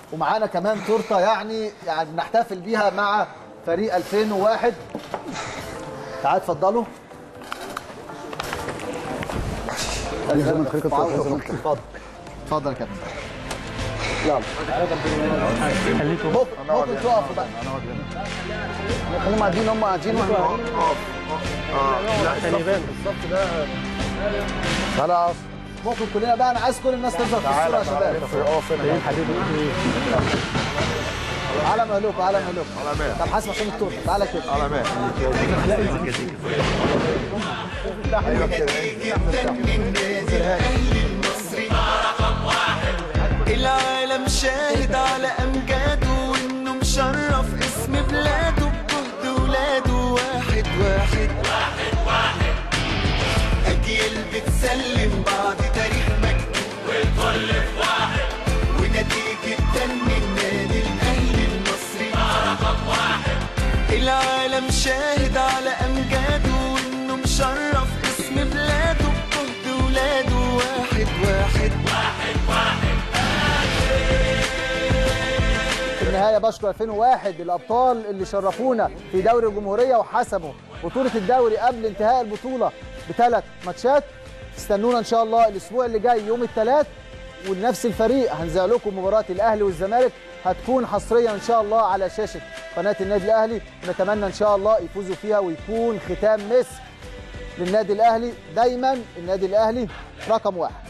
ومعانا كمان تورته يعني يعني بنحتفل بيها مع فريق 2001 تعالوا اتفضلوا اتفضل اتفضل يا كابتن يلا خليكم ممكن ممكن تقفوا بقى هم قاعدين هم قاعدين عشان يبان خلاص ممكن كلنا بقى انا عايز كل الناس تظهر في الصوره يا شباب فين حبيبي على مهلوك على مهلوك طب حاسب عشان التورته تعالى كده على ماشي العالم شاهد على امجاده وانه مشرف اسم بلاده بجهد ولاده واحد واحد واحد واحد اجيال بتسلم بعض تاريخ مكتوب والكل في واحد ونتيجة تنمي النادي الاهلي المصري رقم واحد العالم شاهد على امجاده وانه مشرف اسم بلاده بجهد ولاده واحد واحد في النهايه بشكر 2001 الابطال اللي شرفونا في دوري الجمهوريه وحسموا بطوله الدوري قبل انتهاء البطوله بثلاث ماتشات استنونا ان شاء الله الاسبوع اللي جاي يوم الثلاث ونفس الفريق هنذيع لكم مباراه الاهلي والزمالك هتكون حصريا ان شاء الله على شاشه قناه النادي الاهلي ونتمنى ان شاء الله يفوزوا فيها ويكون ختام مسك للنادي الاهلي دايما النادي الاهلي رقم واحد